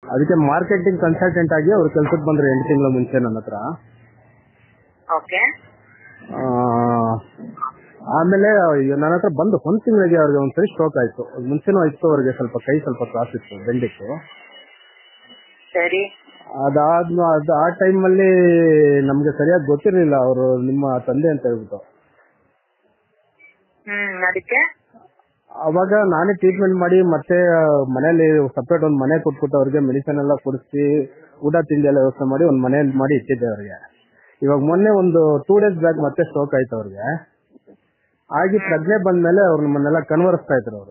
ಅದಕ್ಕೆ marketing consultant ಆಗಿ ಅವ್ರು ಕೆಲ್ಸಕ್ಕೆ ಬಂದ್ರು ಎಂಟು ತಿಂಗಳ ಮುಂಚೆ ನನ್ನ ಹತ್ರ ಓಕೆ ಆ, ಆಮೇಲೆ ನನ್ನ ಹತ್ರ ಬಂದು ಒಂದ್ ತಿಂಗಳಿಗೆ ಅವ್ರಿಗೆ ಒಂದ್ಸರಿ ಸ್ಟ್ರೋಕ್ ಆಯ್ತು ಮುಂಚೆನೂ ಇತ್ತು ಅವ್ರಿಗೆ ಸ್ವಲ್ಪ ಕೈ ಸ್ವಲ್ಪ ಕ್ರಾಸ್ ಇತ್ತು ಬೆಂಡಿತ್ತು ಸರಿ ಅದಾದ್ ಅದ್ ಆ ಟೈಮ್ ಅಲ್ಲಿ ನಮ್ಗೆ ಸರಿಯಾಗಿ ಗೊತ್ತಿರ್ಲಿಲ್ಲ ಅವರು ನಿಮ್ಮ ತಂದೆ ಅಂತ ಹೇಳ್ಬಿಟ್ಟು ಹ್ಮ್ ಅದಕ್ಕೆ ಅವಾಗ ನಾನೇ ಟ್ರೀಟ್ಮೆಂಟ್ ಮಾಡಿ ಮತ್ತೆ ಮನೇಲಿ ಸಪ್ರೇಟ್ ಒಂದ್ ಮನೆ ಕೊಟ್ಬಿಟ್ಟು ಅವ್ರಿಗೆ ಮೆಡಿಸಿನ್ ಎಲ್ಲ ಕೊಡಿಸಿ ಊಟ ತಿಂಡಿ ಎಲ್ಲ ವ್ಯವಸ್ಥೆ ಮಾಡಿ ಒಂದ್ ಮನೆಯಲ್ಲಿ ಮಾಡಿ ಇಟ್ಟಿದ್ದೆ ಅವ್ರಿಗೆ ಇವಾಗ ಮೊನ್ನೆ ಒಂದು ಟೂ ಡೇಸ್ ಬ್ಯಾಕ್ ಮತ್ತೆ ಸ್ಟ್ರೋಕ್ ಆಯ್ತು ಅವ್ರಿಗೆ ಆಗಿ ಪ್ರಜ್ಞೆ ಬಂದ್ಮೇಲೆ ಅವ್ರು ನಮ್ಮನ್ನೆಲ್ಲ ಕನ್ವರ್ಸ್ತಾ ಇದ್ರು ಅವರು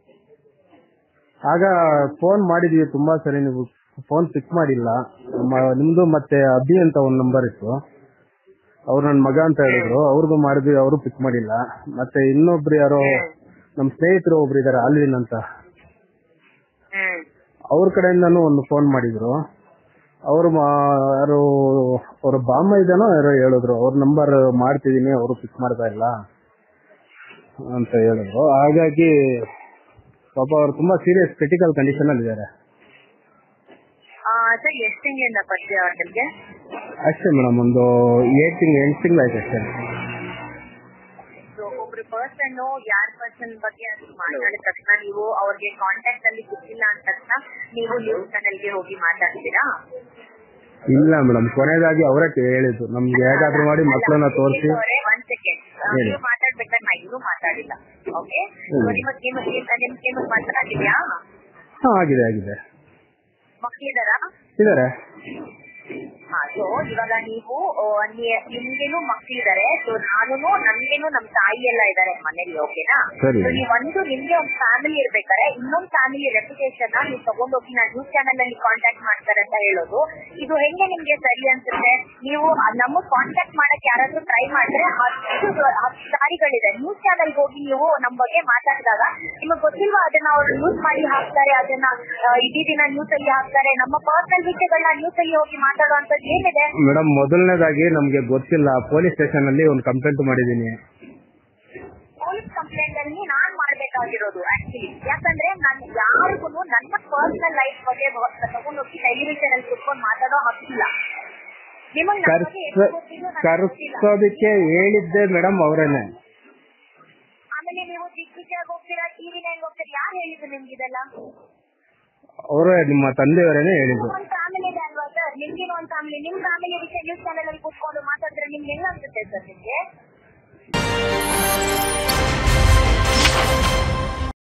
ಆಗ ಫೋನ್ ಮಾಡಿದೀವಿ ತುಂಬಾ ಸರಿ ನೀವು ಫೋನ್ ಪಿಕ್ ಮಾಡಿಲ್ಲ ಮ- ನಿಮ್ದು ಮತ್ತೆ ಅಭಿ ಅಂತ ಒಂದ್ ನಂಬರ್ ಇತ್ತು ಅವ್ರು ನನ್ ಮಗ ಅಂತ ಹೇಳಿದ್ರು ಅವ್ರಿಗೂ ಮಾಡಿದ್ವಿ ಅವರು ಪಿಕ್ ಮಾಡಿಲ್ಲ ಮತ್ತೆ ಇನ್ನೊಬ್ರು ಯಾರೋ ನಮ್ ಸ್ನೇಹಿತರು ಒಬ್ರು ಇದಾರೆ ಆಲ್ವಿನ್ ಅಂತ ಹ್ಮ್ ಅವ್ರ ಕಡೆಯಿಂದನೂ ಒಂದು ಫೋನ್ ಮಾಡಿದ್ರು ಅವ್ರು ಮಾ- ಯಾರು ಅವ್ರ ಬಾಮ್ಮ ಇದಾನೋ ಯಾರೋ ಹೇಳಿದ್ರು ಅವ್ರ ನಂಬರ್ ಮಾಡ್ತಿದೀನಿ ಅವರು ಪಿಕ್ ಮಾಡ್ತಾ ಇಲ್ಲ ಅಂತ ಹೇಳಿದ್ರು ಹಾಗಾಗಿ ಪಾಪ ಅವ್ರು ತುಂಬಾ ಸೀರಿಯಸ್ ಕ್ರಿಟಿಕಲ್ ಕಂಡೀಷನ್ ಅಲ್ಲಿ ಇದ್ದಾರೆ ಸರ್ ಎಷ್ಟು ತಿಂಗಳಿಂದ ಪರಿಚಯ ಅವ್ರ ನಿಮ್ಗೆ ಅಷ್ಟೇ ಮೇಡಮ್ ಒಂದು ಏಟ್ ತಿಂಗ್ ಎಂಟು ತಿಂಗಳು ಆಯ್ತು ಅಷ್ಟೇ So, ಒಬ್ರು ಪರ್ಸನ್ ಯಾರ ಪರ್ಸನ್ ಬಗ್ಗೆ ಅದು ಮಾತಾಡಿದ ತಕ್ಷಣ ನೀವು ಅವ್ರಿಗೆ ಕಾಂಟ್ಯಾಕ್ಟ್ ಅಲ್ಲಿ ಸಿಕ್ಕಿಲ್ಲ ಅಂದ ತಕ್ಷಣ ನೀವು ನ್ಯೂಸ್ ಚಾನೆಲ್ಗೆ ಹೋಗಿ ಮಾತಾಡ್ತೀರಾ ಇಲ್ಲ ಮೇಡಮ್ ಕೊನೆಯದಾಗಿ ಅವರೇ ಹೇಳಿದ್ದು ನಮ್ಗೆ ಹೇಗಾದ್ರೂ ಮಾಡಿ ಮಕ್ಕಳನ್ನ ತೋರಿಸಿ ಒನ್ ಸೆಕೆಂಡ್ ಹೇಳಿ. ನೀವು ಮಾತಾಡ್ಬೇಕಾದ್ರೆ ನಾ ಇನ್ನೂ ಮಾತಾಡಿಲ್ಲ ಓಕೆ ಹ್ಮ್. ನಿಮಗೆ ನಿಮಗೆ ನಿಮ್ಗೆ ನಿಮಗೆ ಮಾತಾಡಿದ್ಯಾ ಹಾ ಆಗಿದೆ ಆಗಿದೆ ಮಕ್ಳಿದಾರಾ ಇದಾರೆ ಹಾ ಸೊ ಇವಾಗ ನೀವು ಆ, ನಿ- ನಿಮ್ಗೇನು ಮಕ್ಳಿದಾರೆ ಸೊ ನಾನು ನನ್ಗೇನು ನಮ್ ತಾಯಿ ಎಲ್ಲ ಇದಾರೆ ಮನೇಲಿ ಓಕೆನಾ ಸರಿ. ಸೊ ನೀವು ಒಂದು ನಿಮ್ಗೆ ಒಂದು ಫ್ಯಾಮಿಲಿ ಇರ್ಬೇಕಾರೆ ಇನ್ನೊಂದು ಫ್ಯಾಮಿಲಿ ರೆಪ್ಯುಟೇಷನ್ ನ ನೀವು ತಗೊಂಡೋಗಿ ನಾನು ನ್ಯೂಸ್ ಚಾನೆಲ್ ಅಲ್ಲಿ ಕಾಂಟ್ಯಾಕ್ಟ್ ಮಾಡ್ತಾರೆ ಅಂತ ಹೇಳೋದು ಇದು ಹೆಂಗೆ ನಿಮ್ಗೆ ಸರಿ ಅನ್ಸುತ್ತೆ ನೀವು ನಮಗ್ ಕಾಂಟ್ಯಾಕ್ಟ್ ಮಾಡಕ್ ಯಾರಾದ್ರೂ ಟ್ರೈ ಮಾಡಿದ್ರೆ ಹತ್ತು ಹತ್ತು ದಾರಿಗಳಿದೆ ನ್ಯೂಸ್ ಚಾನೆಲ್ ಹೋಗಿ ನೀವು ನಮ್ ಬಗ್ಗೆ ಮಾತಾಡಿದಾಗ ನಿಮಗ್ ಗೊತ್ತಿಲ್ವಾ ಅದನ್ನ ಅವ್ರು ನ್ಯೂಸ್ ಮಾಡಿ ಹಾಕ್ತಾರೆ ಅದನ್ನ ಆ, ಇಡೀ ದಿನ ನ್ಯೂಸ್ ಅಲ್ಲಿ ಹಾಕ್ತಾರೆ ನಮ್ಮ ಪರ್ಸನಲ್ ವಿಷಯಗಳನ್ನ ನ್ಯೂಸ್ ಅಲ್ಲಿ ಹೋಗಿ ಮಾತಾಡುವಂತದ್ದು ಏನಿದೆ ಮೇಡಮ್ ಮೊದಲನೇದಾಗಿ ನಮ್ಗೆ ಗೊತ್ತಿಲ್ಲ ಪೊಲೀಸ್ ಸ್ಟೇಷನ್ ಅಲ್ಲಿ ಒಂದು ಕಂಪ್ಲೇಂಟ್ ಮಾಡಿದೀನಿ ಪೊಲೀಸ್ ಕಂಪ್ಲೇಂಟ್ ಅಲ್ಲಿ ನಾನ್ ಮಾಡ್ಬೇಕಾಗಿರೋದು ಆಕ್ಚುಲಿ ಯಾಕಂದ್ರೆ ನಾನು ಯಾರಿಗೂ ನನ್ನ ಪರ್ಸನಲ್ ಲೈಫ್ ಬಗ್ಗೆ ತಗೊಂಡೋಗಿ ಟೆಲಿವಿಷನ್ ಅಲ್ಲಿ ಕುತ್ಕೊಂಡು ಮಾತಾಡೋ ಹಕ್ಕಿಲ್ಲ ನಿಮಗ್ ನನ್ ಬಗ್ಗೆ ಎಷ್ಟು ಗೊತ್ತಿದ್ಯೋ ನನಗ್ ಗೊತ್ತಿಲ್ಲ. ಕರ್ಸೋದಕ್ಕೆ ಹೇಳಿದ್ದೆ ಮೇಡಮ್ ಅವರೇನೆ ಆಮೇಲೆ ನೀವು ದಿಗ್ವಿಜಯಗ್ ಹೋಗ್ತೀರಾ ಟಿವಿನ ಹೆಂಗ್ ಹೋಗ್ತೀರಾ ಯಾರು ಹೇಳಿದ್ರು ನಿಮ್ಗೆ ಇದೆಲ್ಲ ಅವರೇ ನಿಮ್ಮ ತಂದೆಯವರೇನೆ ಹೇಳಿದ್ದು ಒಂದ್ ಫ್ಯಾಮಿಲಿ ಇದೆ ಅಲ್ವಾ ಸರ್ ನಿಮ್ಗೇನು ಒಂದ್ ಫ್ಯಾಮಿಲಿ ನಿಮ್ ಫ್ಯಾಮಿಲಿ ವಿಷಯ ನ್ಯೂಸ್ ಚಾನೆಲ್ ಅಲ್ಲಿ ಕೂತ್ಕೊಂಡು ಮಾತಾಡಿದ್ರೆ ನಿಮ್ಗೆ ಹೆಂಗ್ ಅನ್ಸುತ್ತೆ ಸರ್ ನಿಮ್ಗೆ